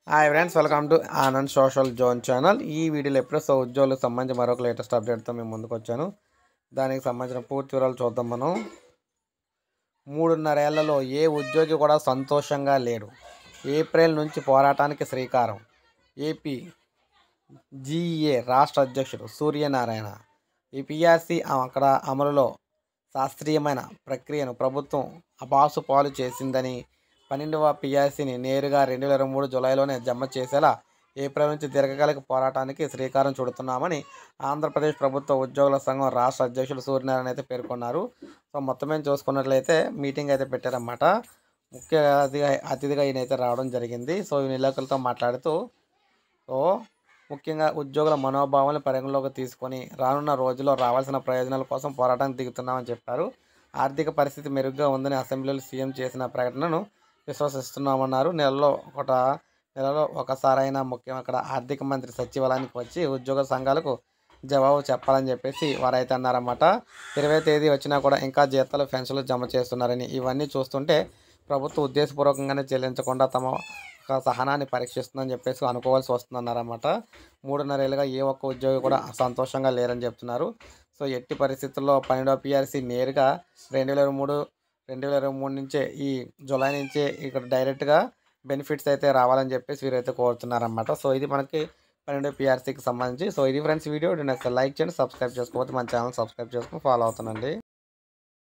hi friends welcome to Anand social zone channel ఈ వీడియోలో ఎప్పుడో సో ఉద్యోగులకు సంబంధించి మరొక లేటెస్ట్ అప్డేట్తో మేము ముందుకు వచ్చాను దానికి సంబంధించిన పూర్తి వివరాలు చూద్దాం మనం మూడున్నరేళ్లలో ఏ ఉద్యోగి కూడా సంతోషంగా లేడు ఏప్రిల్ నుంచి పోరాటానికి శ్రీకారం ఏపీ జీఏ రాష్ట్ర అధ్యక్షుడు సూర్యనారాయణ ఈ పిఆర్సీ అక్కడ అమలులో శాస్త్రీయమైన ప్రక్రియను ప్రభుత్వం అబాసు పాలు చేసిందని పన్నెండవ పిఆర్సీని నేరుగా రెండు వేల ఇరవై మూడు జూలైలోనే జమ చేసేలా ఏప్రిల్ నుంచి దీర్ఘకాలిక పోరాటానికి శ్రీకారం చుడుతున్నామని ఆంధ్రప్రదేశ్ ప్రభుత్వ ఉద్యోగుల సంఘం రాష్ట్ర అధ్యక్షులు సూర్యనారాయణ అయితే పేర్కొన్నారు సో మొత్తం మేము చూసుకున్నట్లయితే మీటింగ్ అయితే పెట్టారన్నమాట ముఖ్య అతిథిగా అతిథిగా ఈయన అయితే రావడం జరిగింది సో ఈ విలేకరులతో మాట్లాడుతూ సో ముఖ్యంగా ఉద్యోగుల మనోభావాలను పరిగణలోకి తీసుకొని రానున్న రోజుల్లో రావాల్సిన ప్రయోజనాల కోసం పోరాటానికి దిగుతున్నామని చెప్పారు ఆర్థిక పరిస్థితి మెరుగ్గా ఉందని అసెంబ్లీలో సీఎం చేసిన ప్రకటనను విశ్వసిస్తున్నామన్నారు నెలలో ఒక నెలలో ఒకసారైనా ముఖ్యం అక్కడ ఆర్థిక మంత్రి సచివాలయానికి వచ్చి ఉద్యోగ సంఘాలకు జవాబు చెప్పాలని చెప్పేసి వారైతే అన్నారన్నమాట ఇరవై తేదీ వచ్చినా కూడా ఇంకా జీతాలు పెన్షన్లు జమ చేస్తున్నారని ఇవన్నీ చూస్తుంటే ప్రభుత్వం ఉద్దేశపూర్వకంగానే చెల్లించకుండా తమ ఒక సహనాన్ని పరీక్షిస్తుందని చెప్పేసి అనుకోవాల్సి వస్తుందన్నారన్నమాట మూడున్నరేళ్ళుగా ఏ ఒక్క ఉద్యోగి కూడా సంతోషంగా లేరని చెప్తున్నారు సో ఎట్టి పరిస్థితుల్లో పన్నెండవ పిఆర్సీ నేరుగా రెండు వేల ఇరవై మూడు రెండు వేల ఇరవై మూడు నుంచే ఈ జూలై నుంచే ఇక్కడ డైరెక్ట్గా బెనిఫిట్స్ అయితే రావాలని చెప్పేసి వీరైతే కోరుతున్నారన్నమాట సో ఇది మనకి పన్నెండు పిఆర్సీకి సంబంధించి సో ఇది ఫ్రెండ్స్ వీడియో నెక్స్ట్ లైక్ చేయండి సబ్స్క్రైబ్ చేసుకోకపోతే మన ఛానల్ సబ్స్క్రైబ్ చేసుకుని ఫాలో అవుతానండి